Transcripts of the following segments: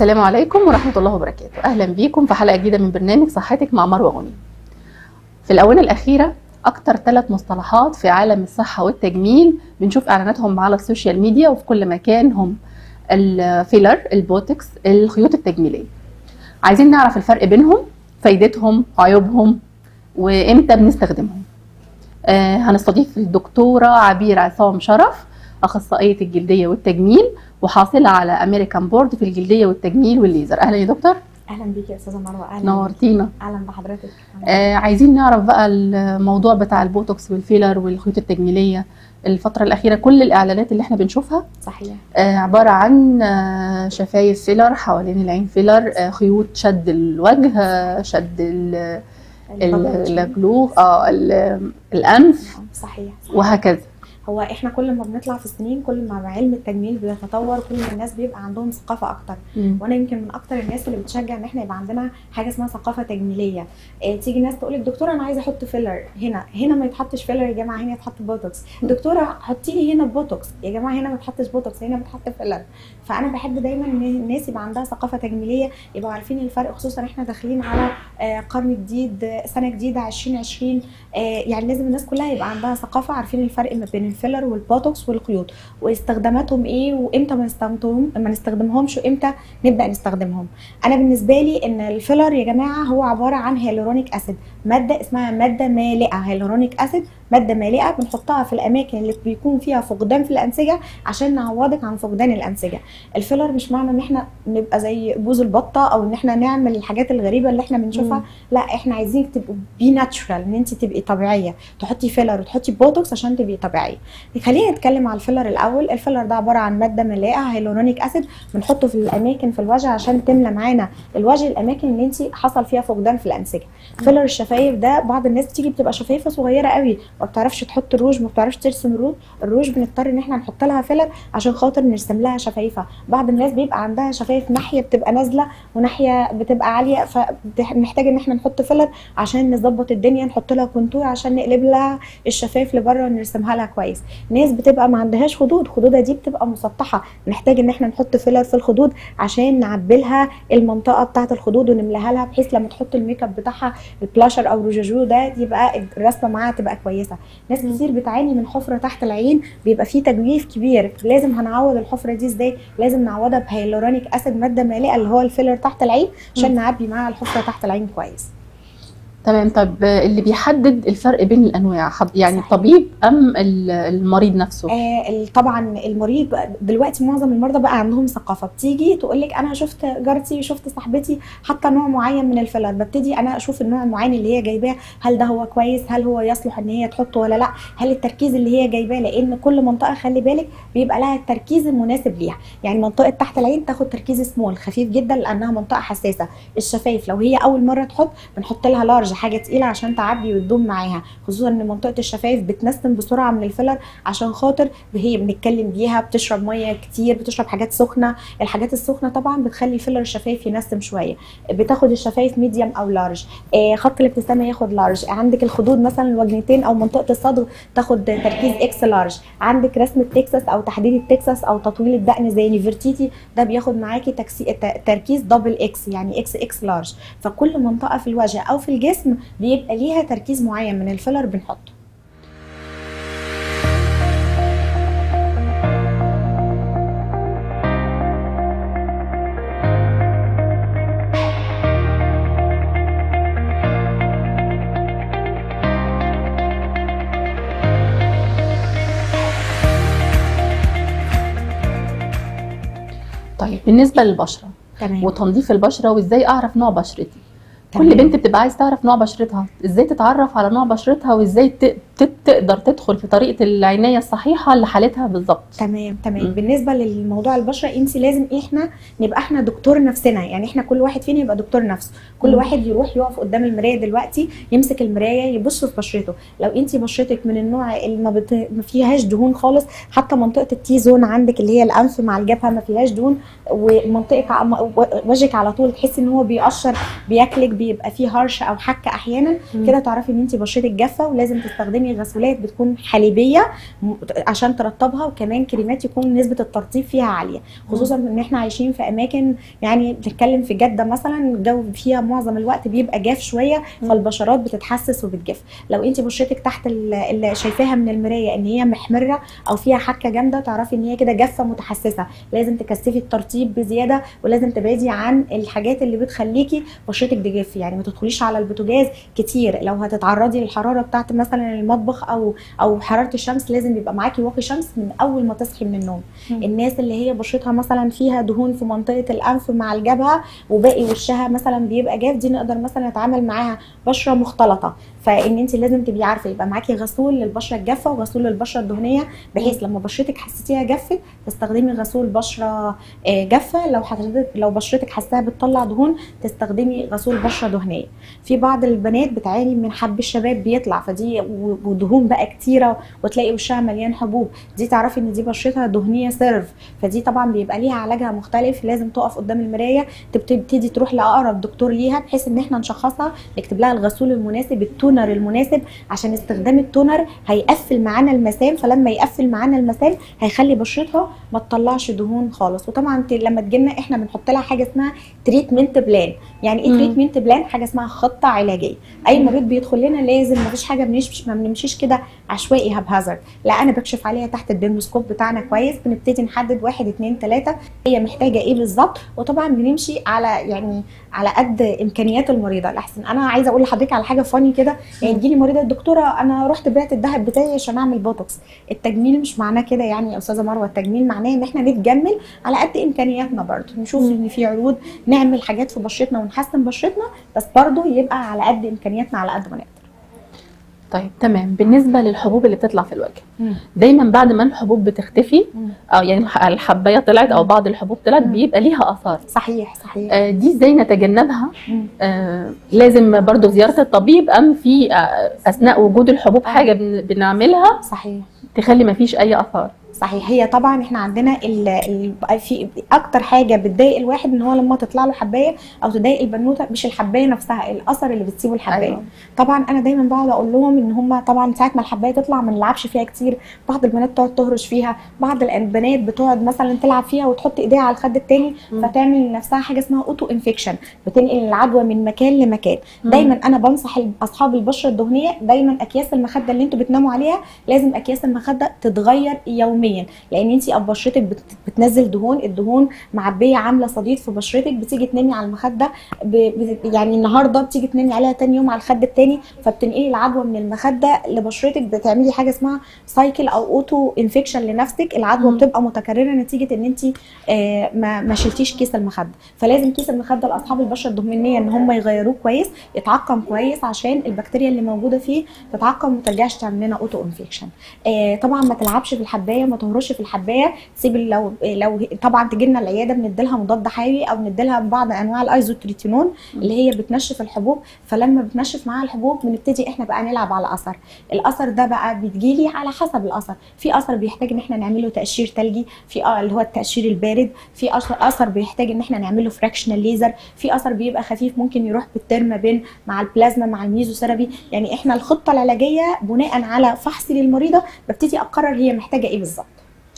السلام عليكم ورحمة الله وبركاته أهلا بيكم في حلقة جديدة من برنامج صحتك مع مروة غني في الآونة الأخيرة أكتر ثلاث مصطلحات في عالم الصحة والتجميل بنشوف إعلاناتهم على السوشيال ميديا وفي كل مكان هم الفيلر البوتكس الخيوط التجميلية عايزين نعرف الفرق بينهم فايدتهم عيوبهم وإمتى بنستخدمهم آه هنستضيف الدكتورة عبير عصام شرف أخصائية الجلدية والتجميل وحاصلة على أمريكان بورد في الجلدية والتجميل والليزر أهلا يا دكتور اهلا بيكي يا استاذه مروه اهلا نورتينا اهلا بحضرتك آه عايزين نعرف بقى الموضوع بتاع البوتوكس والفيلر والخيوط التجميليه الفترة الأخيرة كل الإعلانات اللي احنا بنشوفها صحيح آه عبارة عن آه شفايف فيلر حوالين العين فيلر آه خيوط شد الوجه آه شد ال- ال- الجلوغ اه ال- الأنف صحيح وهكذا هو احنا كل ما بنطلع في السنين كل ما علم التجميل بيتطور كل ما الناس بيبقى عندهم ثقافه اكتر وانا يمكن من اكتر الناس اللي بتشجع ان احنا يبقى عندنا حاجه اسمها ثقافه تجميليه إيه تيجي ناس تقول لك دكتوره انا عايزه احط فيلر هنا هنا ما يتحطش فيلر يا جماعه هنا يتحط بوتوكس دكتوره حطي لي هنا بوتوكس يا جماعه هنا ما يتحطش بوتوكس هنا بيتحط فيلر فانا بحب دايما ان الناس يبقى عندها ثقافه تجميليه يبقوا عارفين الفرق خصوصا احنا داخلين على آه، قرن جديد آه، سنه جديده 2020 آه، يعني لازم الناس كلها يبقى عندها ثقافه عارفين الفرق ما بين الفيلر والبوتوكس والخيوط واستخداماتهم ايه وامتى ما نستخدمهم ما نستخدمهمش وامتى نبدا نستخدمهم انا بالنسبه لي ان الفيلر يا جماعه هو عباره عن هيالورونيك اسيد ماده اسمها ماده مالئه هيالورونيك اسيد ماده مالئه بنحطها في الاماكن اللي بيكون فيها فقدان في الانسجه عشان نعوضك عن فقدان الانسجه الفيلر مش معنى ان احنا نبقى زي بوز البطه او ان احنا نعمل الحاجات الغريبه اللي احنا بنشوفها مم. لا احنا عايزينك تبقوا بي ناتشورال ان انت تبقي طبيعيه تحطي فيلر وتحطي بوتوكس عشان تبقي طبيعيه خلينا نتكلم على الفيلر الاول الفيلر ده عباره عن ماده مالئه هيلورونيك اسيد بنحطه في الاماكن في الوجه عشان تملى معانا الوجه الاماكن اللي انت حصل فيها فقدان في الانسجه فيلر الشفايف ده بعض الناس بتيجي بتبقى شفايفها صغيره قوي ما بتعرفش تحط الروج ما بتعرفش ترسم الروج الروج بنضطر ان احنا نحط لها فيلر عشان خاطر نرسم لها شفايفها بعض الناس بيبقى عندها شفايف ناحيه بتبقى نازله وناحيه بتبقى عاليه فنحتاج ان احنا نحط فيلر عشان نظبط الدنيا نحط لها كونتور عشان نقلب لها الشفايف لبره ونرسمها لها كويس ناس بتبقى ما عندهاش خدود خدودها دي بتبقى مسطحه نحتاج ان احنا نحط فيلر في الخدود عشان نعبي لها المنطقه بتاعه الخدود ونملاها لها بحيث لما تحط الميك اب بتاعها البلاشر او روجاجو ده يبقى الرسمه معاها تبقى كويسه ناس مم. كتير بتعاني من حفره تحت العين بيبقى فيه تجويف كبير لازم هنعوض الحفره دي ازاي لازم نعوضها بهيلورونيك اسيد ماده مالئه اللي هو الفيلر تحت العين عشان مم. نعبي معاها الحفره تحت العين كويس تمام طب اللي بيحدد الفرق بين الأنواع حض- يعني صحيح. الطبيب أم ال- المريض نفسه آه ال- طبعا المريض بقى- دلوقتي معظم المرضى بقى عندهم ثقافه بتيجي تقول لك انا شفت جارتي شفت صاحبتي حاطه نوع معين من الفيلر ببتدي انا اشوف النوع المعين اللي هي جايباه هل ده هو كويس هل هو يصلح ان هي تحطه ولا لا هل التركيز اللي هي جايباه لان كل منطقه خلي بالك بيبقى لها التركيز المناسب ليها يعني منطقه تحت العين تاخد تركيز سمول خفيف جدا لانها منطقه حساسه الشفايف لو هي اول مره تحط بنحط لها لارج حاجه تقيله عشان تعبي وتدوم معاها خصوصا ان منطقه الشفايف بتنسم بسرعه من الفيلر عشان خاطر هي بنتكلم بيها بتشرب ميه كتير بتشرب حاجات سخنه الحاجات السخنه طبعا بتخلي فيلر الشفايف ينسم شويه بتاخد الشفايف ميديوم او لارج آه خط الابتسامه ياخد لارج عندك الخدود مثلا الوجنتين او منطقه الصدر تاخد تركيز اكس لارج عندك رسم التكساس او تحديد التكساس او تطويل الدقن زي نيفرتيتي ده بياخد معاكي تكسي... ت- تركيز دبل اكس يعني اكس اكس لارج فكل منطقه في الوجه او في الجسم بيبقى ليها تركيز معين من الفيلر بنحطه طيب بالنسبة للبشرة تمام وتنظيف البشرة وإزاي أعرف نوع بشرتي كل تمام. بنت بتبقى عايز تعرف نوع بشرتها ازاي تتعرف على نوع بشرتها وازاي ت- ت- تقدر تدخل في طريقه العنايه الصحيحه لحالتها بالظبط تمام تمام مم. بالنسبه للموضوع البشره انت لازم احنا نبقى احنا دكتور نفسنا يعني احنا كل واحد فينا يبقى دكتور نفسه كل مم. واحد يروح يقف قدام المرايه دلوقتي يمسك المرايه يبص في بشرته لو انت بشرتك من النوع اللي ما, بت... ما فيهاش دهون خالص حتى منطقه التي زون عندك اللي هي الانف مع الجبهه ما فيهاش دهون ومنطقه ع- م- وجهك على طول تحسي ان هو بيقشر بياكلك بيبقى فيه هرش او حكه احيانا مم. كده تعرفي ان انت بشرتك جافه ولازم تستخدمي بتستخدمي غسولات بتكون حليبيه م- عشان ترطبها وكمان كريمات يكون نسبه الترطيب فيها عاليه خصوصا ان احنا عايشين في اماكن يعني بنتكلم في جده مثلا الجو فيها معظم الوقت بيبقى جاف شويه مم. فالبشرات بتتحسس وبتجف لو انت بشرتك تحت ال- اللي شايفاها من المرايه ان هي محمره او فيها حكه جامده تعرفي ان هي كده جافه متحسسه لازم تكثفي الترطيب بزياده ولازم تبعدي عن الحاجات اللي بتخليكي بشرتك تجف يعني ما تدخليش على البوتاجاز كتير لو هتتعرضي للحراره بتاعت مثلا المطبخ او او حراره الشمس لازم يبقى معاكي واقي شمس من اول ما تصحي من النوم مم. الناس اللي هي بشرتها مثلا فيها دهون في منطقه الانف مع الجبهه وباقي وشها مثلا بيبقى جاف دي نقدر مثلا نتعامل معاها بشره مختلطه فان انت لازم تبقي عارفه يبقى معاكي غسول للبشره الجافه وغسول للبشره الدهنيه بحيث لما بشرتك حسيتيها جفت تستخدمي غسول بشره آه، جافه لو حضرتك لو بشرتك حاساها بتطلع دهون تستخدمي غسول بشره دهنيه في بعض البنات بتعاني من حب الشباب بيطلع فدي و- ودهون بقى كتيره وتلاقي وشها مليان حبوب دي تعرفي ان دي بشرتها دهنيه سيرف فدي طبعا بيبقى ليها علاجها مختلف لازم تقف قدام المرايه تبتدي تروح لاقرب دكتور ليها بحيث ان احنا نشخصها نكتب لها الغسول المناسب التونر المناسب عشان استخدام التونر هيقفل معانا المسام فلما يقفل معانا المسام هيخلي بشرتها ما تطلعش دهون خالص وطبعا انت لما تجينا احنا بنحط لها حاجه اسمها تريتمنت بلان يعني ايه مم. تريتمنت بلان حاجه اسمها خطه علاجيه اي مريض بيدخل لنا لازم ما فيش حاجه بنمشي ما بنمشيش كده عشوائي هبهزر لا انا بكشف عليها تحت الديرموسكوب بتاعنا كويس بنبتدي نحدد واحد اتنين تلاته هي محتاجه ايه بالظبط وطبعا بنمشي على يعني على قد امكانيات المريضه الاحسن انا عايزه اقول لحضرتك على حاجه فاني كده يعني تجيلي مريضه الدكتوره انا رحت بعت الذهب بتاعي عشان اعمل بوتوكس التجميل مش معناه كده يعني يا استاذه مروه التجميل معناه ان احنا نتجمل على قد امكانياتنا برضه نشوف مم. ان في عروض نعمل حاجات في بشرتنا ونحسن بشرتنا بس برضه يبقى على قد امكانياتنا على قد ما نقدر طيب تمام بالنسبه للحبوب اللي بتطلع في الوجه دايما بعد ما الحبوب بتختفي او يعني الح- الحبايه طلعت او مم. بعض الحبوب طلعت مم. بيبقى ليها اثار صحيح صحيح آه، دي ازاي نتجنبها مم. آه، لازم برضو زياره الطبيب ام في آه، اثناء وجود الحبوب حاجه بن- بنعملها صحيح تخلي ما فيش اي اثار صحيح هي طبعا احنا عندنا ال ال في اكتر حاجه بتضايق الواحد ان هو لما تطلع له حبايه او تضايق البنوته مش الحبايه نفسها الاثر اللي بتسيبه الحبايه أيوة. طبعا انا دايما بقعد اقول لهم ان هم طبعا ساعه ما الحبايه تطلع ما نلعبش فيها كتير بعض البنات تقعد تهرش فيها بعض البنات بتقعد مثلا تلعب فيها وتحط ايديها على الخد التاني مم. فتعمل لنفسها حاجه اسمها اوتو انفكشن بتنقل العدوى من مكان لمكان مم. دايما انا بنصح اصحاب البشره الدهنيه دايما اكياس المخده اللي انتوا بتناموا عليها لازم اكياس المخده تتغير يوميا لان انت بشرتك بت- بتنزل دهون الدهون معبيه عامله صديد في بشرتك بتيجي تنامي على المخده ب... ب... يعني النهارده بتيجي تنامي عليها تاني يوم على الخد التاني فبتنقلي العدوى من المخده لبشرتك بتعملي حاجه اسمها سايكل او اوتو انفكشن لنفسك العدوى مم. بتبقى متكرره نتيجه ان انت آه، ما ما شلتيش كيس المخده فلازم كيس المخده لاصحاب البشره الدهنيه ان هم يغيروه كويس يتعقم كويس عشان البكتيريا اللي موجوده فيه تتعقم وما ترجعش تعمل لنا اوتو انفكشن آه، طبعا ما تلعبش في الحبايه ما تهرش في الحبايه تسيب لو لو طبعا تجي لنا العياده بنديلها مضاد حيوي او بنديلها بعض انواع الايزوتريتينون اللي هي بتنشف الحبوب فلما بتنشف معاها الحبوب بنبتدي احنا بقى نلعب على اثر الاثر ده بقى بتجيلي على حسب الاثر في اثر بيحتاج ان احنا نعمله تقشير ثلجي في آه اللي هو التقشير البارد في اثر اثر بيحتاج ان احنا نعمله فراكشنال ليزر في اثر بيبقى خفيف ممكن يروح بالترمابين مع البلازما مع الميزوثيرابي يعني احنا الخطه العلاجيه بناء على فحص للمريضه ببتدي اقرر هي محتاجه ايه بالظبط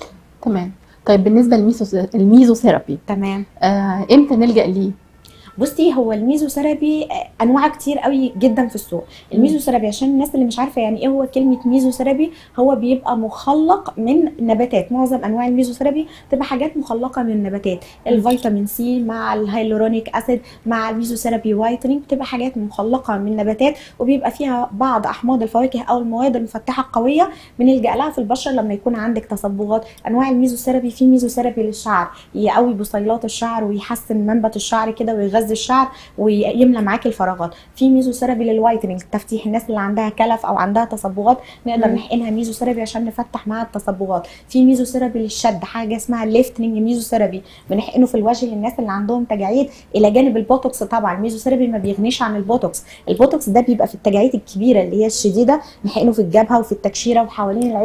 تمام طيب بالنسبه للميزو الميزوثيرابي تمام آه، امتى نلجا ليه بصي هو الميزوثيرابي آه، انواع كتير قوي جدا في السوق الميزوثيرابي عشان الناس اللي مش عارفه يعني ايه هو كلمه ميزوثيرابي هو بيبقى مخلق من نباتات معظم انواع الميزوثيرابي بتبقى حاجات مخلقه من النباتات الفيتامين سي مع الهيلورونيك اسيد مع الميزوثيرابي وايتنينج بتبقى حاجات مخلقه من نباتات وبيبقى فيها بعض احماض الفواكه او المواد المفتحه القويه بنلجا لها في البشره لما يكون عندك تصبغات انواع الميزوثيرابي في ميزوثيرابي للشعر يقوي بصيلات الشعر ويحسن منبت الشعر كده ويغذي الشعر ويملى معاكي الفراغات في ميزوثيرابي للوايتنينج تفتيح الناس اللي عندها كلف او عندها تصبغات نقدر مم. نحقنها ميزوثيرابي عشان نفتح معاها التصبغات في ميزوثيرابي للشد حاجه اسمها ليفتنج ميزوثيرابي بنحقنه في الوجه للناس اللي عندهم تجاعيد الى جانب البوتوكس طبعا الميزوثيرابي ما بيغنيش عن البوتوكس البوتوكس ده بيبقى في التجاعيد الكبيره اللي هي الشديده نحقنه في الجبهه وفي التكشيره وحوالين العين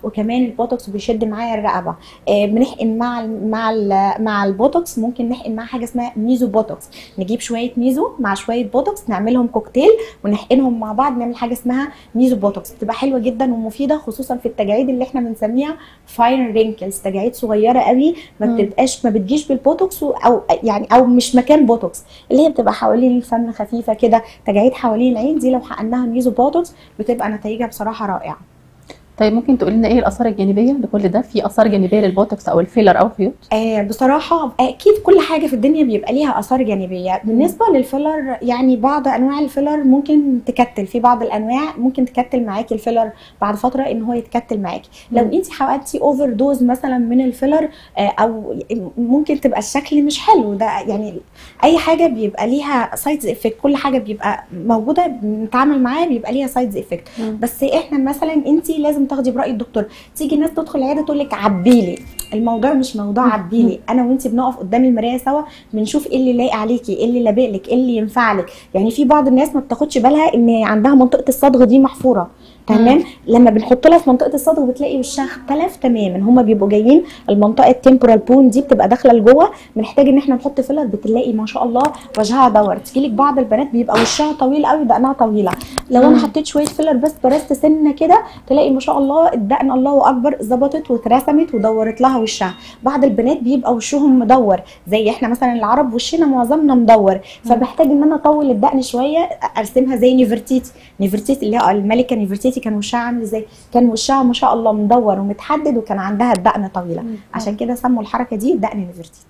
وكمان البوتوكس بيشد معايا الرقبه آه، بنحقن مع ال مع ال مع البوتوكس ممكن نحقن مع حاجه اسمها ميزو بوتوكس نجيب شويه ميزو مع شويه بوتوكس نعملهم كوكتيل ونحقنهم مع بعض نعمل حاجه اسمها ميزو بوتوكس بتبقى حلوه جدا ومفيده خصوصا في التجاعيد اللي احنا بنسميها فاين رينكلز تجاعيد صغيره قوي ما مم. بتبقاش ما بتجيش بالبوتوكس و- او يعني او مش مكان بوتوكس اللي هي بتبقى حوالين الفم خفيفه كده تجاعيد حوالين العين دي لو حقناها ميزو بوتوكس بتبقى نتائجها بصراحه رائعه طيب ممكن تقولي لنا ايه الاثار الجانبيه لكل ده في اثار جانبيه للبوتوكس او الفيلر او الخيوط آه بصراحة أكيد كل حاجة في الدنيا بيبقى ليها آثار جانبية بالنسبة للفيلر يعني بعض أنواع الفيلر ممكن تكتل في بعض الأنواع ممكن تكتل معاكي الفيلر بعد فترة إن هو يتكتل معاكي لو مم. أنت حققتي أوفر دوز مثلا من الفيلر آه أو ممكن تبقى الشكل مش حلو ده يعني أي حاجة بيبقى ليها سايدز إفكت كل حاجة بيبقى موجودة بنتعامل معاها بيبقى ليها سايدز إفكت بس احنا مثلا انت لازم تاخدي براي الدكتور تيجي ناس تدخل العياده تقول لك عبيلي الموضوع مش موضوع عبيلي انا وانت بنقف قدام المرايه سوا بنشوف ايه اللي لايق عليكي ايه اللي لابق لك ايه اللي ينفع لك يعني في بعض الناس ما بتاخدش بالها ان عندها منطقه الصدغ دي محفوره تمام لما بنحط لها في منطقه الصدغ بتلاقي وشها اختلف تماما هما بيبقوا جايين المنطقه التمبورال بون دي بتبقى داخله لجوه بنحتاج ان احنا نحط فيلر بتلاقي ما شاء الله وجهها دور تجيلك بعض البنات بيبقى وشها طويل قوي دقنها طويله لو مم. انا حطيت شويه فيلر بس برست سنه كده تلاقي ما شاء الله الدقن الله اكبر ظبطت واترسمت ودورت لها وشها بعض البنات بيبقى وشهم مدور زي احنا مثلا العرب وشنا معظمنا مدور فبحتاج ان انا اطول الدقن شويه ارسمها زي نيفرتيتي نيفرتيتي اللي هي الملكه نيفرتيتي كان وشها عامل ازاي كان وشها ما شاء الله مدور ومتحدد وكان عندها الدقن طويله عشان كده سموا الحركه دي دقن نيفرتيتي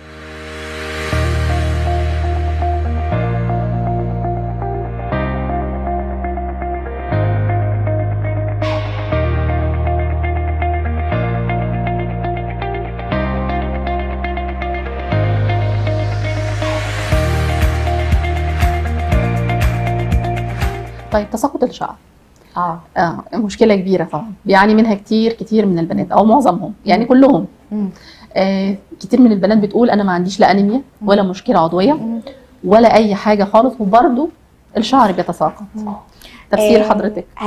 طيب تساقط الشعر اه اه مشكله كبيره طبعا بيعاني منها كتير كتير من البنات او معظمهم يعني كلهم مم. آه كتير من البنات بتقول انا ما عنديش لا انيميا ولا مشكله عضويه مم. ولا اي حاجه خالص وبرده الشعر بيتساقط تفسير آه، حضرتك هو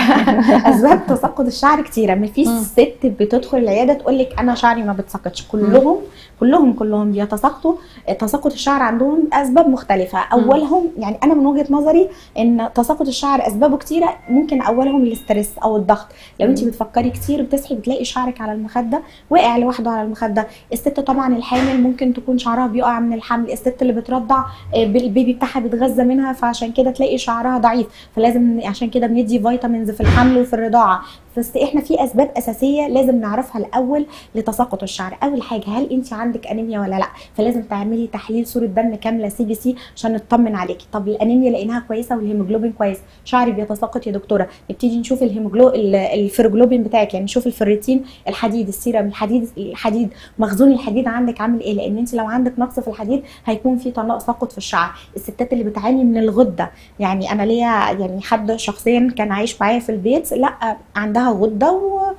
اسباب تساقط الشعر كتيره ما فيش مم. ست بتدخل العياده تقول لك انا شعري ما بتساقطش كلهم كلهم كلهم بيتساقطوا تساقط الشعر عندهم اسباب مختلفه اولهم يعني انا من وجهه نظري ان تساقط الشعر اسبابه كتيره ممكن اولهم الاسترس او الضغط لو انت مم. بتفكري كتير بتصحي بتلاقي شعرك على المخده واقع لوحده على المخده الست طبعا الحامل ممكن تكون شعرها بيقع من الحمل الست اللي بترضع آه، البيبي بتاعها بيتغذى منها فعشان كده تلاقي شعرها ضعيف فلازم عشان كده بندي فيتامينز في الحمل وفي الرضاعه بس احنا في اسباب اساسيه لازم نعرفها الاول لتساقط الشعر اول حاجه هل انت عندك انيميا ولا لا فلازم تعملي تحليل صوره دم كامله سي بي سي عشان نطمن عليكي طب الانيميا لقيناها كويسه والهيموجلوبين كويس شعري بيتساقط يا دكتوره نبتدي نشوف الهيموجلو ال- الفيروجلوبين بتاعك يعني نشوف الفريتين الحديد السيرم الحديد الحديد مخزون الحديد عندك عامل ايه لان انت لو عندك نقص في الحديد هيكون في تساقط في الشعر الستات اللي بتعاني من الغده يعني انا ليا يعني حد شخصيا كان عايش معايا في البيت لا عندها غده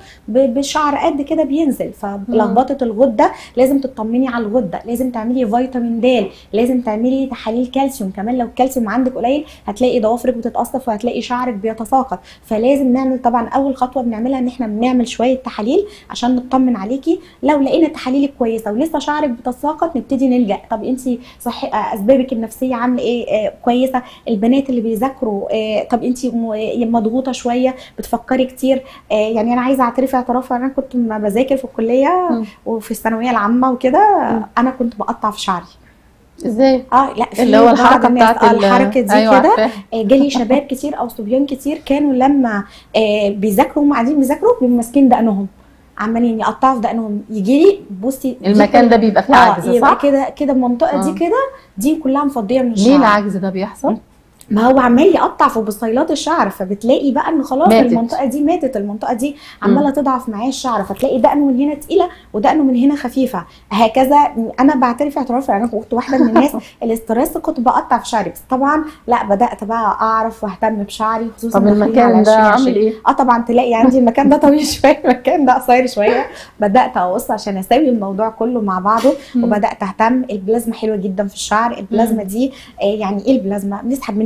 وبشعر قد كده بينزل فلخبطه الغده لازم تطمني على الغده لازم تعملي فيتامين د لازم تعملي تحاليل كالسيوم كمان لو الكالسيوم عندك قليل هتلاقي ضوافرك بتتقصف وهتلاقي شعرك بيتساقط فلازم نعمل طبعا اول خطوه بنعملها ان احنا بنعمل شويه تحاليل عشان نطمن عليكي لو لقينا تحاليلك كويسه ولسه شعرك بتتساقط نبتدي نلجا طب انت صحي آه، اسبابك النفسيه عامله ايه آه، كويسه البنات اللي بيذاكروا آه، طب انت مضغوطه شويه بتفكري كتير آه، يعني انا عايزه اعترف اعتراف انا كنت ما بذاكر في الكليه مم. وفي الثانويه العامه وكده مم. انا كنت بقطع في شعري ازاي اه لا في اللي هو بعض الحركه الناس- بتاعت آه، ال- الحركه دي أيوة كده عارفاها. آه، جالي شباب كتير او صبيان كتير كانوا لما آه، بيذاكروا هم قاعدين بيذاكروا بيبقوا ماسكين دقنهم عمالين يقطعوا في دقنهم يجي لي بصي دي المكان كل- ده بيبقى فيه آه، عجز يبقى صح؟ كده كده المنطقه آه. دي كده دي كلها مفضيه من الشعر ليه العجز ده بيحصل؟ ما هو عمال يقطع في بصيلات الشعر فبتلاقي بقى ان خلاص ماتت. المنطقه دي ماتت المنطقه دي عماله تضعف معاه الشعر فتلاقي دقنه من هنا تقيله ودقنه من هنا خفيفه هكذا انا بعترف اعتراف انا كنت واحده من الناس الاسترس كنت بقطع في شعري بس طبعا لا بدات بقى اعرف واهتم بشعري خصوصا طب داخلين على المكان ده 2020. عامل ايه؟ اه طبعا تلاقي عندي المكان ده طويل شويه المكان ده قصير شويه بدات اقص عشان اسوي الموضوع كله مع بعضه مم. وبدات اهتم البلازما حلوه جدا في الشعر البلازما دي آه يعني ايه البلازما بنسحب منك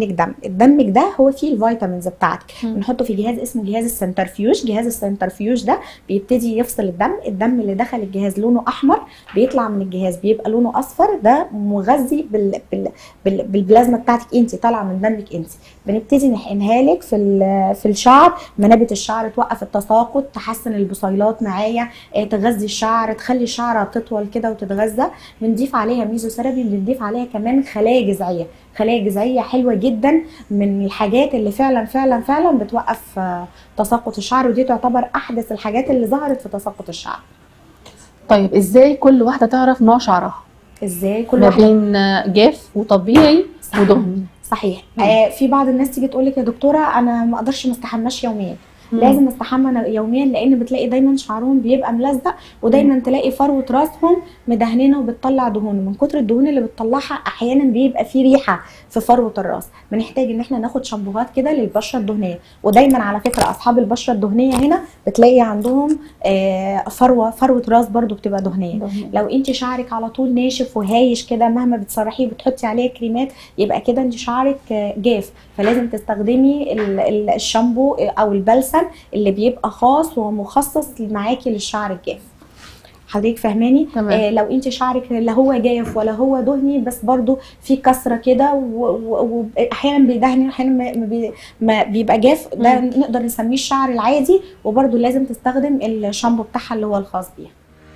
لك دم الدم ده هو فيه الفيتامينز بتاعتك مم. بنحطه في جهاز اسمه جهاز السنترفيوج جهاز السنترفيوج ده بيبتدي يفصل الدم الدم اللي دخل الجهاز لونه احمر بيطلع من الجهاز بيبقى لونه اصفر ده مغذي بال... بال... بال... بالبلازما بتاعتك انت طالعه من دمك انت بنبتدي نحقنها لك في ال... في الشعر منابت الشعر توقف التساقط تحسن البصيلات معايا آه، تغذي الشعر تخلي الشعر تطول كده وتتغذى بنضيف عليها ميزوثيرابي بنضيف عليها كمان خلايا جذعيه خلايا جذعيه حلوه جدا من الحاجات اللي فعلا فعلا فعلا بتوقف آه، تساقط الشعر ودي تعتبر احدث الحاجات اللي ظهرت في تساقط الشعر طيب ازاي كل واحده تعرف نوع شعرها ازاي كل ما واحده بين جاف وطبيعي ودهني صحيح مم. آه في بعض الناس تيجي تقول لك يا دكتوره انا ما اقدرش ما استحماش يوميا مم. لازم استحمى يوميا لان بتلاقي دايما شعرهم بيبقى ملزق ودايما تلاقي فروه راسهم مدهنينه وبتطلع دهون من كتر الدهون اللي بتطلعها احيانا بيبقى في ريحه في فروه الراس بنحتاج ان احنا ناخد شامبوهات كده للبشره الدهنيه ودايما على فكره اصحاب البشره الدهنيه هنا بتلاقي عندهم آه، فروه فروه راس برضو بتبقى دهنيه دهني. لو انت شعرك على طول ناشف وهايش كده مهما بتسرحيه بتحطي عليه كريمات يبقى كده انت شعرك آه، جاف فلازم تستخدمي ال- ال- الشامبو او البلسم اللي بيبقى خاص ومخصص معاكي للشعر الجاف حضرتك فاهماني تمام. آه لو انت شعرك لا هو جاف ولا هو دهني بس برضو في كسره كده و- و- واحيانا بيدهني واحيانا ما- ما بي- ما بيبقى جاف ده مم. نقدر نسميه الشعر العادي وبرضو لازم تستخدم الشامبو بتاعها اللي هو الخاص بيها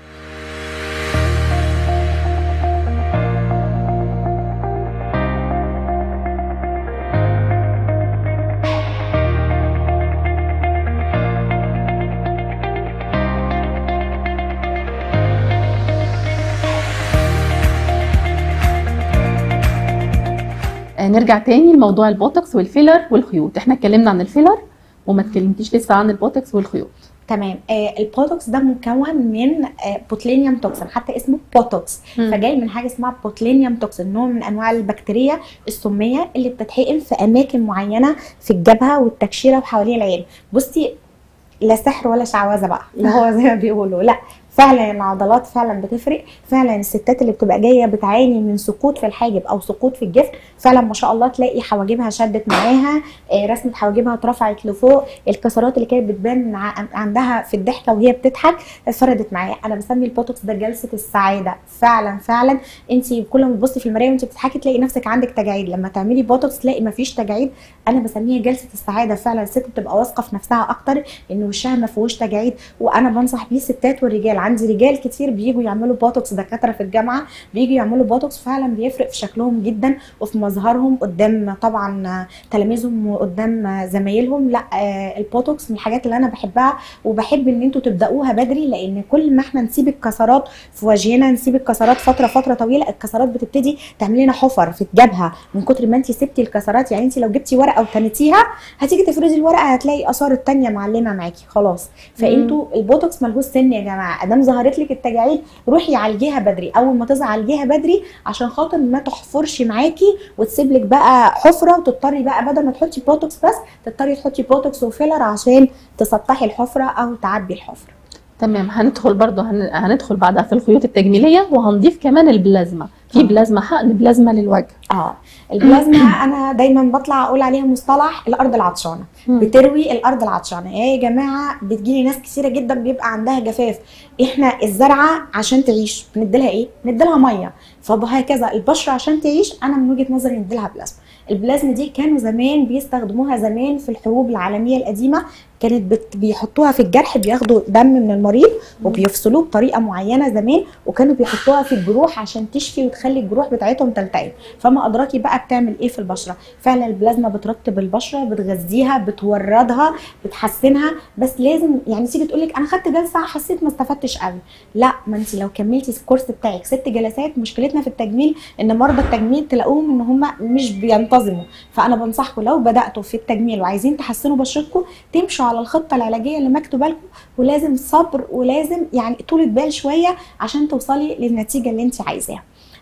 آه، نرجع تاني لموضوع البوتوكس والفيلر والخيوط احنا اتكلمنا عن الفيلر وما اتكلمتيش لسه عن البوتوكس والخيوط تمام آه البوتوكس ده مكون من آه بوتلينيوم توكسين حتى اسمه بوتوكس مم. فجاي من حاجه اسمها بوتلينيوم توكسين نوع من انواع البكتيريا السميه اللي بتتحقن في اماكن معينه في الجبهه والتكشيره وحوالين العين بصي لا سحر ولا شعوذه بقى اللي هو زي ما بيقولوا لا فعلا العضلات فعلا بتفرق فعلا الستات اللي بتبقى جايه بتعاني من سقوط في الحاجب او سقوط في الجفن فعلا ما شاء الله تلاقي حواجبها شدت معاها آه، رسمه حواجبها اترفعت لفوق الكسرات اللي كانت بتبان ع- عندها في الضحكه وهي بتضحك فردت معايا انا بسمي البوتوكس ده جلسه السعاده فعلا فعلا انت كل ما تبصي في المرايه وانت بتضحكي تلاقي نفسك عندك تجاعيد لما تعملي بوتوكس تلاقي ما فيش تجاعيد انا بسميها جلسه السعاده فعلا الست بتبقى واثقه في نفسها اكتر ان وشها ما فيهوش تجاعيد وانا بنصح بيه الستات والرجال عندي رجال كتير بيجوا يعملوا بوتوكس دكاتره في الجامعه بيجوا يعملوا بوتوكس فعلا بيفرق في شكلهم جدا وفي مظهرهم قدام طبعا تلاميذهم وقدام زمايلهم لا آه، البوتوكس من الحاجات اللي انا بحبها وبحب ان انتوا تبداوها بدري لان كل ما احنا نسيب الكسرات في وجهنا نسيب الكسرات فتره فتره طويله الكسرات بتبتدي تعمل لنا حفر في الجبهه من كتر ما انت سبتي الكسرات يعني انت لو جبتي ورقه وتنتيها هتيجي تفردي الورقه هتلاقي اثار التانية معلمه معاكي خلاص فانتوا البوتوكس ملهوش سن يا جماعه ادام ظهرت لك التجاعيد روحي عالجيها بدري اول ما تظهر عالجيها بدري عشان خاطر ما تحفرش معاكي وتسيب لك بقى حفره وتضطري بقى بدل ما تحطي بوتوكس بس تضطري تحطي بوتوكس وفيلر عشان تسطحي الحفره او تعبي الحفره تمام هندخل برضه هن... هندخل بعدها في الخيوط التجميليه وهنضيف كمان البلازما في آه. بلازما حقن بلازما للوجه اه البلازما انا دايما بطلع اقول عليها مصطلح الارض العطشانه بتروي الارض العطشانه يا جماعه بتجيلي ناس كثيره جدا بيبقى عندها جفاف احنا الزرعه عشان تعيش بنديلها ايه نديلها ميه فهكذا البشره عشان تعيش انا من وجهه نظري نديلها بلازما البلازما دي كانوا زمان بيستخدموها زمان في الحروب العالميه القديمه كانت بت... بيحطوها في الجرح بياخدوا دم من المريض وبيفصلوه بطريقه معينه زمان وكانوا بيحطوها في الجروح عشان تشفي وتخلي الجروح بتاعتهم تلتئم فما ادراكي بقى بتعمل ايه في البشره فعلا البلازما بترطب البشره بتغذيها بتوردها بتحسنها بس لازم يعني تيجي تقول لك انا خدت جلسه حسيت ما استفدتش قوي لا ما انت لو كملتي الكورس بتاعك ست جلسات مشكلتنا في التجميل ان مرضى التجميل تلاقوهم ان هم مش بينتظموا فانا بنصحكم لو بداتوا في التجميل وعايزين تحسنوا بشرتكم تمشوا على الخطه العلاجيه اللي مكتوبه لكم ولازم صبر ولازم يعني طولة بال شويه عشان توصلي للنتيجه اللي انت عايزاها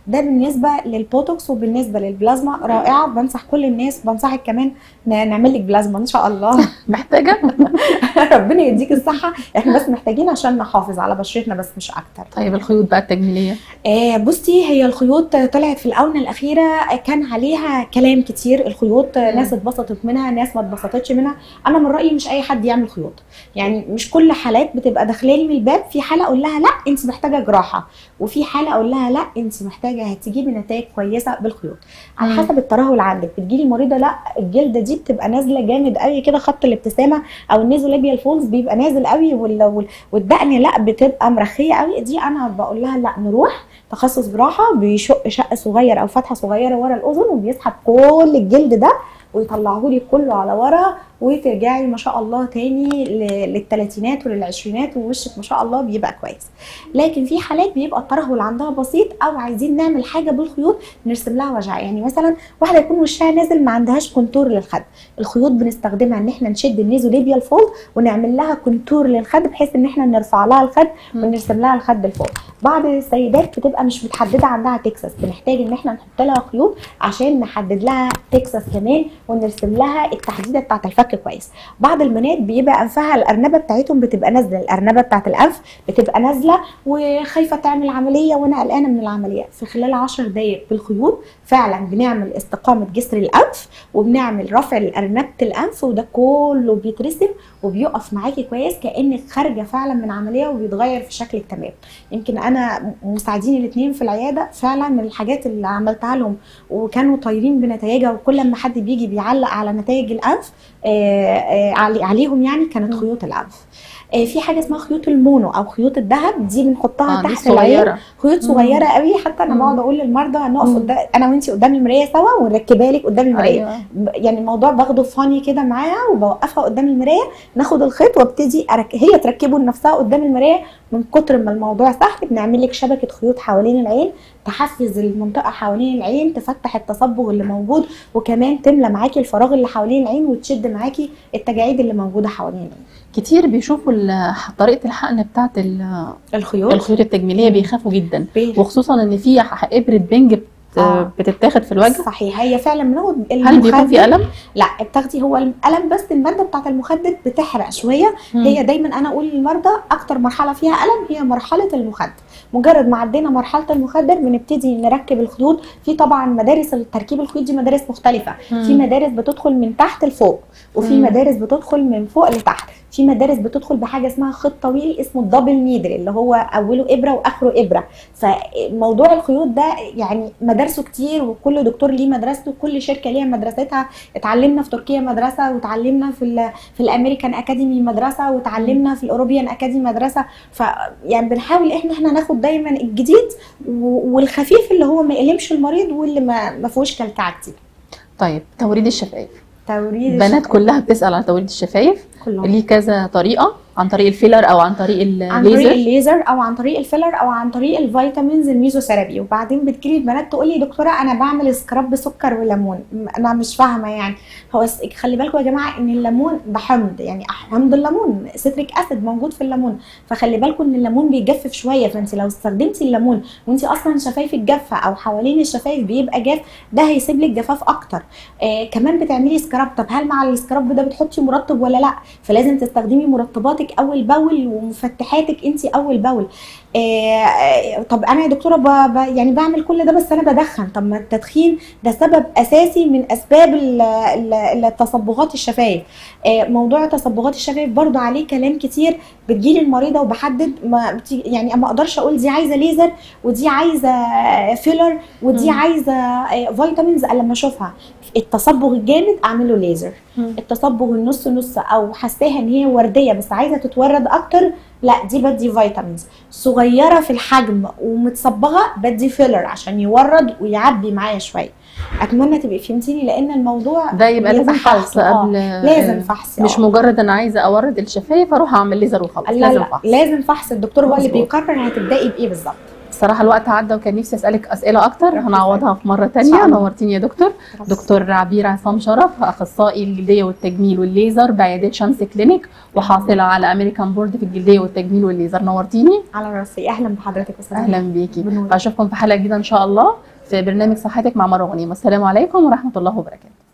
ده بالنسبه للبوتوكس وبالنسبه للبلازما رائعه بنصح كل الناس بنصحك كمان ن- نعمل لك بلازما ان شاء الله محتاجه ربنا يديك الصحه احنا بس محتاجين عشان نحافظ على بشرتنا بس مش اكتر طيب الخيوط بقى التجميليه آه بصي هي الخيوط طلعت في الاونه الاخيره كان عليها كلام كتير الخيوط ناس اتبسطت منها ناس ما اتبسطتش منها انا من رايي مش اي حد يعمل خيوط يعني مش كل حالات بتبقى داخلالي من الباب في حاله اقول لها لا انت محتاجه جراحه وفي حاله اقول لها لا انت محتاجه هتجيبي نتائج كويسه بالخيوط على مم. حسب الترهل عندك بتجيلي مريضه لا الجلده دي بتبقى نازله جامد قوي كده خط الابتسامه او النيزولابيال فولز بيبقى نازل قوي وال- وال- والدقن لا بتبقى مرخيه قوي دي انا بقول لها لا نروح تخصص جراحه بيشق شق صغير او فتحه صغيره ورا الاذن وبيسحب كل الجلد ده ويطلعه لي كله على ورا وترجعي ما شاء الله تاني ل- للثلاثينات وللعشرينات ووشك ما شاء الله بيبقى كويس لكن في حالات بيبقى الترهل عندها بسيط او عايزين نعمل حاجه بالخيوط نرسم لها وجع يعني مثلا واحده يكون وشها نازل ما عندهاش كونتور للخد الخيوط بنستخدمها ان احنا نشد النيزوليبيال فولد ونعمل لها كونتور للخد بحيث ان احنا نرفع لها الخد مم. ونرسم لها الخد لفوق بعض السيدات بتبقى مش متحدده عندها تكساس بنحتاج ان احنا نحط لها خيوط عشان نحدد لها تكساس كمان ونرسم لها التحديده بتاعه الفك كويس بعض البنات بيبقى انفها الارنبه بتاعتهم بتبقى نازله الارنبه بتاعه الانف بتبقى نازله وخايفه تعمل عمليه وانا قلقانه من العمليه في خلال 10 دقائق بالخيوط فعلا بنعمل استقامه جسر الانف وبنعمل رفع لارنبه الانف وده كله بيترسم وبيقف معاكي كويس كانك خارجه فعلا من عمليه وبيتغير في شكلك تمام يمكن انا مساعديني الاثنين في العياده فعلا من الحاجات اللي عملتها لهم وكانوا طايرين بنتائجها وكل ما حد بيجي بيعلق على نتائج الانف آه، آه، علي- عليهم يعني كانت مم. خيوط الانف آه، في حاجه اسمها خيوط المونو او خيوط الذهب دي بنحطها اه دي تحت العين صغيره خيوط صغيره قوي حتى انا مم. بقعد اقول للمرضى نقف مم. قدام انا وانتي قدام المرايه سوا ونركبها لك قدام المرايه ايوه ب- يعني الموضوع باخده فاني كده معاها وبوقفها قدام المرايه ناخد الخيط وابتدي أرك... هي تركبه لنفسها قدام المرايه من كتر ما الموضوع سهل بنعمل لك شبكه خيوط حوالين العين تحفز المنطقه حوالين العين تفتح التصبغ اللي موجود وكمان تملى معاكي الفراغ اللي حوالين العين وتشد معاكي التجاعيد اللي موجوده حوالين العين كتير بيشوفوا ال- طريقه الحقن بتاعت ال- الخيوط الخيوط التجميليه بيخافوا جدا بي- وخصوصا ان في ح- ابره بنج بت- آه. بتتاخد في الوجه صحيح هي فعلا بناخد هل بيكون في المخدر- الم لا بتاخدي هو الالم بس الماده بتاعت المخدر بتحرق شويه هي دايما انا اقول للمرضى اكتر مرحله فيها الم هي مرحله المخدر مجرد ما عدينا مرحله المخدر بنبتدي نركب الخيوط في طبعا مدارس تركيب الخيوط دي مدارس مختلفه مم. في مدارس بتدخل من تحت لفوق وفي مم. مدارس بتدخل من فوق لتحت في مدارس بتدخل بحاجه اسمها خيط طويل اسمه الدبل نيدل اللي هو اوله ابره واخره ابره فموضوع الخيوط ده يعني مدارسه كتير وكل دكتور ليه مدرسته كل شركه ليها مدرستها اتعلمنا في تركيا مدرسه وتعلمنا في ال في الامريكان اكاديمي مدرسه وتعلمنا في الاوروبيان اكاديمي مدرسه ف يعني بنحاول احنا احنا ناخد دايما الجديد و- والخفيف اللي هو ما يقلمش المريض واللي ما ما فيهوش كلكعه كتير طيب توريد الشفايف توريد البنات كلها بتسال عن توريد الشفايف كلهم ليه كذا طريقه عن طريق الفيلر او عن طريق عن طريق الليزر الليزر او عن طريق الفيلر او عن طريق الفيتامينز الميزوثيرابي وبعدين بتجيلي البنات تقول لي دكتوره انا بعمل سكراب بسكر وليمون م- انا مش فاهمه يعني هو س- خلي بالكم يا جماعه ان الليمون ده حمض يعني حمض الليمون سيتريك اسيد موجود في الليمون فخلي بالكم ان الليمون بيجفف شويه فانت لو استخدمتي الليمون وانت اصلا شفايفك جافه او حوالين الشفايف بيبقى جاف ده هيسيب لك جفاف اكتر آه كمان بتعملي سكراب طب هل مع السكراب ده بتحطي مرطب ولا لا فلازم تستخدمي مرطباتك اول باول ومفتحاتك انت اول باول آه آه، طب انا يا دكتوره ب... ب... يعني بعمل كل ده بس انا بدخن طب ما التدخين ده سبب اساسي من اسباب ال- ال- ال- التصبغات الشفايف آه موضوع تصبغات الشفايف برضو عليه كلام كتير بتجيلي المريضه وبحدد ما بتي... يعني ما اقدرش اقول دي عايزه ليزر ودي عايزه فيلر ودي مم. عايزه آه، فيتامينز الا لما اشوفها التصبغ الجامد اعمله ليزر التصبغ النص نص او حاساها ان هي ورديه بس عايزه تتورد اكتر لا دي بدي فيتامينز صغيره في الحجم ومتصبغه بدي فيلر عشان يورد ويعبي معايا شويه اتمنى تبقي فهمتيني لان الموضوع ده يبقى لازم لازم فحص فحص، آه. قبل لازم فحص مش آه. مجرد انا عايزه اورد الشفايف اروح اعمل ليزر وخلاص لا لازم لا فحص لازم فحص الدكتور هو اللي مظبوط. بيقرر هتبداي بايه بالظبط الصراحه الوقت عدى وكان نفسي اسالك اسئله اكتر ربنا هنعوضها في مره إن تانية شاء الله. نورتيني يا دكتور دكتور عبير عصام شرف اخصائي الجلديه والتجميل والليزر بعياده شمس كلينيك وحاصله على امريكان بورد في الجلديه والتجميل والليزر نورتيني على راسي اهلا بحضرتك استاذه اهلا بيكي بنور. اشوفكم في حلقه جديده ان شاء الله في برنامج صحتك مع مروه غنيم والسلام عليكم ورحمه الله وبركاته